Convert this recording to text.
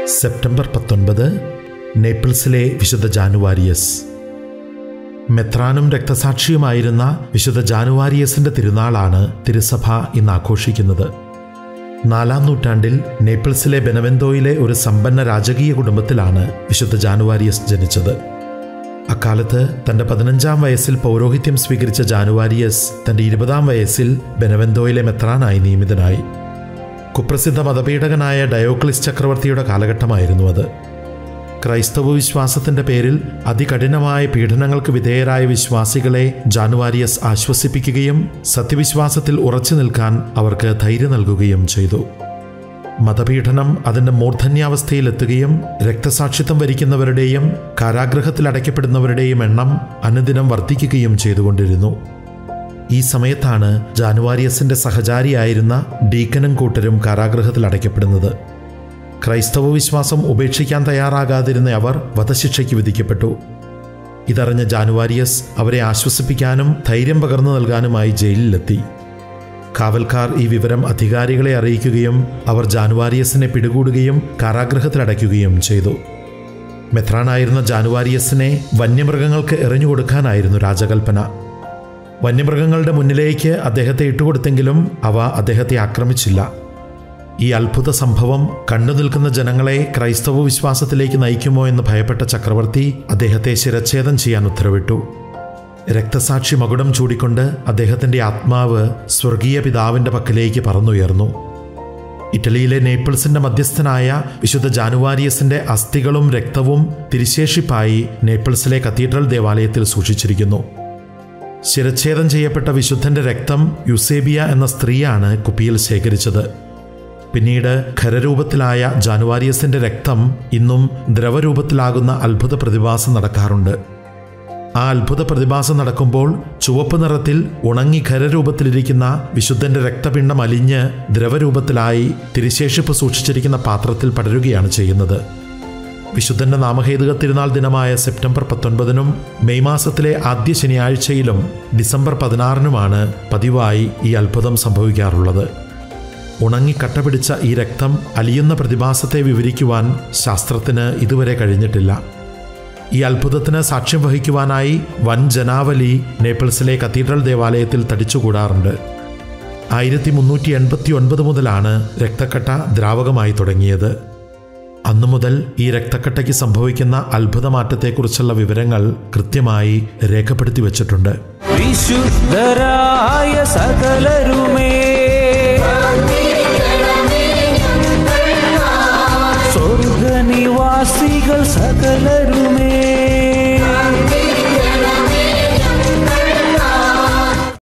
September പത്തൊൻപത് നേപ്പിൾസിലെ വിശുദ്ധ ജാനുവാരിയസ് മെത്രാനും രക്തസാക്ഷിയുമായിരുന്ന വിശുദ്ധ ജാനുവാരിയസിന്റെ തിരുനാളാണ് തിരുസഭ ഇന്ന് ആഘോഷിക്കുന്നത് നാലാം നൂറ്റാണ്ടിൽ നേപ്പിൾസിലെ ബെനവെന്തോയിലെ ഒരു സമ്പന്ന രാജകീയ കുടുംബത്തിലാണ് വിശുദ്ധ ജാനുവാരിയസ് ജനിച്ചത് അക്കാലത്ത് തന്റെ പതിനഞ്ചാം വയസ്സിൽ പൗരോഹിത്യം സ്വീകരിച്ച ജാനുവാരിയസ് തന്റെ ഇരുപതാം വയസ്സിൽ ബെനവെന്തോയിലെ മെത്രാനായി നിയമിതനായി കുപ്രസിദ്ധ മതപീഡകനായ ഡയോക്ലിസ് ചക്രവർത്തിയുടെ കാലഘട്ടമായിരുന്നു അത് ക്രൈസ്തവ വിശ്വാസത്തിന്റെ പേരിൽ അതികഠിനമായ പീഡനങ്ങൾക്ക് വിധേയരായ വിശ്വാസികളെ ജാനുവാരിയസ് ആശ്വസിപ്പിക്കുകയും സത്യവിശ്വാസത്തിൽ ഉറച്ചു നിൽക്കാൻ അവർക്ക് ധൈര്യം നൽകുകയും ചെയ്തു മതപീഡനം അതിൻ്റെ മൂർധന്യാവസ്ഥയിലെത്തുകയും രക്തസാക്ഷിത്വം വരിക്കുന്നവരുടെയും കാരാഗ്രഹത്തിൽ അടയ്ക്കപ്പെടുന്നവരുടെയും എണ്ണം അനുദിനം വർദ്ധിക്കുകയും ചെയ്തുകൊണ്ടിരുന്നു ഈ സമയത്താണ് ജാനുവാരിയസിന്റെ സഹചാരിയായിരുന്ന ഡീക്കനും കൂട്ടരും കാരാഗ്രഹത്തിൽ അടയ്ക്കപ്പെടുന്നത് ക്രൈസ്തവ വിശ്വാസം ഉപേക്ഷിക്കാൻ തയ്യാറാകാതിരുന്ന അവർ വധശിക്ഷയ്ക്ക് വിധിക്കപ്പെട്ടു ഇതറിഞ്ഞ ജാനുവാരിയസ് അവരെ ആശ്വസിപ്പിക്കാനും ധൈര്യം പകർന്നു നൽകാനുമായി ജയിലിലെത്തി കാവൽക്കാർ ഈ വിവരം അധികാരികളെ അറിയിക്കുകയും അവർ ജാനുവാരിയസിനെ പിടികൂടുകയും കാരാഗ്രഹത്തിലടയ്ക്കുകയും ചെയ്തു മെത്രാനായിരുന്ന ജാനുവാരിയസിനെ വന്യമൃഗങ്ങൾക്ക് എറിഞ്ഞുകൊടുക്കാനായിരുന്നു രാജകൽപ്പന വന്യമൃഗങ്ങളുടെ മുന്നിലേക്ക് അദ്ദേഹത്തെ ഇട്ടുകൊടുത്തെങ്കിലും അവ അദ്ദേഹത്തെ ആക്രമിച്ചില്ല ഈ അത്ഭുത സംഭവം കണ്ടു നിൽക്കുന്ന ജനങ്ങളെ ക്രൈസ്തവ വിശ്വാസത്തിലേക്ക് നയിക്കുമോ എന്ന് ഭയപ്പെട്ട ചക്രവർത്തി അദ്ദേഹത്തെ ശിരച്ഛേദം ചെയ്യാൻ ഉത്തരവിട്ടു രക്തസാക്ഷി മകുടം ചൂടിക്കൊണ്ട് അദ്ദേഹത്തിന്റെ ആത്മാവ് സ്വർഗീയ പിതാവിന്റെ പക്കലേക്ക് പറന്നുയർന്നു ഇറ്റലിയിലെ നേപ്പിൾസിന്റെ മധ്യസ്ഥനായ വിശുദ്ധ ജാനുവാരിയസിന്റെ അസ്ഥികളും രക്തവും തിരിശേഷിപ്പായി നേപ്പിൾസിലെ കത്തീഡ്രൽ ദേവാലയത്തിൽ സൂക്ഷിച്ചിരിക്കുന്നു ശിരച്ഛേദം ചെയ്യപ്പെട്ട വിശുദ്ധന്റെ രക്തം യുസേബിയ എന്ന സ്ത്രീയാണ് കുപ്പിയിൽ ശേഖരിച്ചത് പിന്നീട് ഖരരൂപത്തിലായ ജാനുവാരിയസിന്റെ രക്തം ഇന്നും ദ്രവരൂപത്തിലാകുന്ന അത്ഭുത പ്രതിഭാസം നടക്കാറുണ്ട് ആ അത്ഭുത പ്രതിഭാസം നടക്കുമ്പോൾ ചുവപ്പ് നിറത്തിൽ ഉണങ്ങി ഖരരൂപത്തിലിരിക്കുന്ന വിശുദ്ധന്റെ രക്തപിണ്ഡം അലിഞ്ഞ് ദ്രവരൂപത്തിലായി തിരിശേഷിപ്പ് സൂക്ഷിച്ചിരിക്കുന്ന പാത്രത്തിൽ പടരുകയാണ് ചെയ്യുന്നത് വിശുദ്ധന്റെ നാമഹേതുക തിരുനാൾ ദിനമായ സെപ്റ്റംബർ പത്തൊൻപതിനും മെയ് മാസത്തിലെ ആദ്യ ശനിയാഴ്ചയിലും ഡിസംബർ പതിനാറിനുമാണ് പതിവായി ഈ അത്ഭുതം സംഭവിക്കാറുള്ളത് ഉണങ്ങി കട്ടപിടിച്ച ഈ രക്തം അലിയുന്ന പ്രതിഭാസത്തെ വിവരിക്കുവാൻ ശാസ്ത്രത്തിന് ഇതുവരെ കഴിഞ്ഞിട്ടില്ല ഈ അത്ഭുതത്തിന് സാക്ഷ്യം വഹിക്കുവാനായി വൻ ജനാവലി നേപ്പിൾസിലെ കത്തീഡ്രൽ ദേവാലയത്തിൽ തടിച്ചുകൂടാറുണ്ട് ആയിരത്തി മുന്നൂറ്റി എൺപത്തി ഒൻപത് മുതലാണ് രക്തക്കട്ട ദ്രാവകമായി തുടങ്ങിയത് അന്നു മുതൽ ഈ രക്തക്കട്ടയ്ക്ക് സംഭവിക്കുന്ന അത്ഭുതമാറ്റത്തെക്കുറിച്ചുള്ള വിവരങ്ങൾ കൃത്യമായി രേഖപ്പെടുത്തി വച്ചിട്ടുണ്ട് വിശുദ്ധരായ സകലരുമേ സ്വർഗനിവാസികൾ സകലരുമേ